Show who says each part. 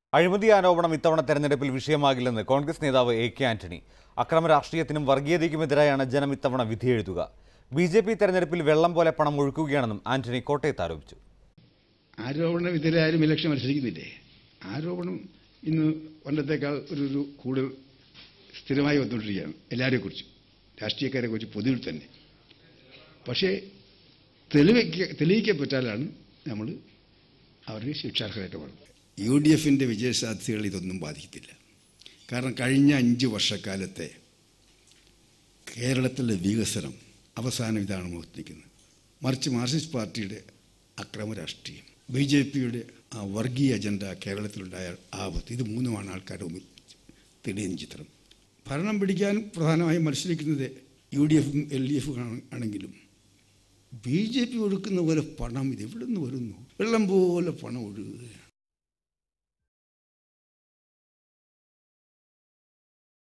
Speaker 1: അഴിമതി ആരോപണം ഇത്തവണ തെരഞ്ഞെടുപ്പിൽ വിഷയമാകില്ലെന്ന് കോൺഗ്രസ് നേതാവ് എ കെ ആന്റണി അക്രമ രാഷ്ട്രീയത്തിനും വർഗീയതയ്ക്കുമെതിരായാണ് ജനം ഇത്തവണ വിധിയെഴുതുക ബി ജെ പി തെരഞ്ഞെടുപ്പിൽ വെള്ളം പോലെ പണം ഒഴുക്കുകയാണെന്നും ആന്റണി കോട്ടയത്ത് ആരോപിച്ചു
Speaker 2: ആരോപണ വിധേയരായാലും ഇലക്ഷൻ മത്സരിക്കുന്നില്ലേ ആരോപണം ഇന്ന് പണ്ടത്തേക്കാൾ ഒരു ഒരു കൂടുതൽ സ്ഥിരമായി വന്നുകൊണ്ടിരിക്കുകയാണ് എല്ലാവരെയും കുറിച്ച് രാഷ്ട്രീയക്കാരെ കുറിച്ച് പൊതുവിൽ തന്നെ പക്ഷേ തെളിവയ്ക്ക തെളിയിക്കപ്പെട്ടാലാണ് നമ്മൾ അവർക്ക് ശിക്ഷാർഹരായിട്ട് പറയുന്നത് യു ഡി എഫിൻ്റെ വിജയസാധ്യതകൾ ഇതൊന്നും ബാധിക്കത്തില്ല കാരണം കഴിഞ്ഞ അഞ്ച് വർഷക്കാലത്തെ കേരളത്തിലെ വികസനം അവസാനം ഇതാണ് മുഖത്തിരിക്കുന്നത് മറിച്ച് മാർക്സിസ്റ്റ് പാർട്ടിയുടെ അക്രമ രാഷ്ട്രീയം ബി ജെ പിയുടെ ആ വർഗീയ അജണ്ട കേരളത്തിലുണ്ടായ ആപത്ത് ഇത് മൂന്നുമാണ് ആൾക്കാരുടെ മുമ്പിൽ തെളിയുന്ന ചിത്രം ഭരണം പിടിക്കാൻ പ്രധാനമായും മത്സരിക്കുന്നത് യു ഡി എഫും എൽ ഡി എഫും ആണെങ്കിലും ബി ജെ പി ഒഴുക്കുന്ന പോലെ പണം ഇത് എവിടെ നിന്ന് വരുന്നു വെള്ളം പോലെ പണം ഒഴുകുകയാണ്